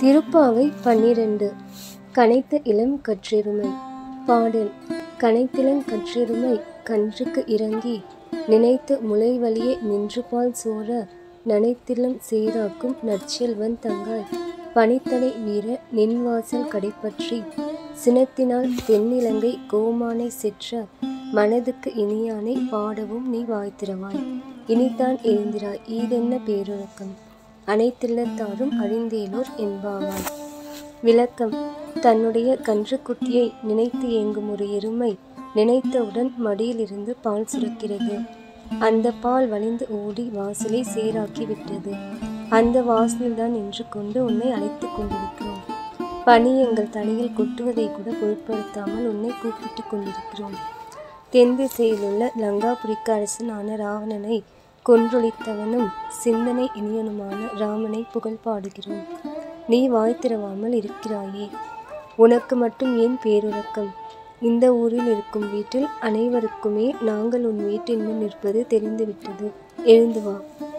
திருப்பாவை பன்னிரண்டு கனைத்த இளம் கற்றெருமை பாடல் கனைத்திளங் கற்றெருமை கன்றுக்கு இறங்கி நினைத்த முலை வழியே நின்று பால் சோர நனைத்திலம் சேராக்கும் நற்செல்வன் தங்காய் பனித்தலை வீர நின்வாசல் கடைப்பற்றி சினத்தினால் தென்னிலங்கை கோமானை செற்ற மனதுக்கு இனியானை பாடவும் நீ வாய்த்திரவாய் இனித்தான் எழுந்திராய் ஈதென்ன பேருறக்கம் அனைத்தில்லத்தாரும் அழிந்தேலோர் என்பாவாய் விளக்கம் தன்னுடைய கன்றுக்குட்டியை நினைத்து ஏங்கும் ஒரு எருமை நினைத்தவுடன் மடியிலிருந்து பால் சுரக்கிறது அந்த பால் வழிந்து ஓடி வாசலை சேராக்கி விட்டது அந்த வாசலில்தான் நின்று கொண்டு உன்னை அழைத்து கொண்டிருக்கிறோம் பனி எங்கள் தலையில் கொட்டுவதை கூட பொருட்படுத்தாமல் உன்னை கூப்பிட்டு கொண்டிருக்கிறோம் தென் திசையிலுள்ள லங்காபுரிக்கு அரசனான ராவணனை கொன்றொழித்தவனும் சிந்தனை இனியனுமான ராமனை புகழ் பாடுகிறோம் நீ வாய் திறவாமல் இருக்கிறாயே உனக்கு மட்டும் ஏன் பேருறக்கம் இந்த ஊரில் இருக்கும் வீட்டில் அனைவருக்குமே நாங்கள் உன் வீட்டின் முன் நிற்பது தெரிந்துவிட்டது எழுந்து வா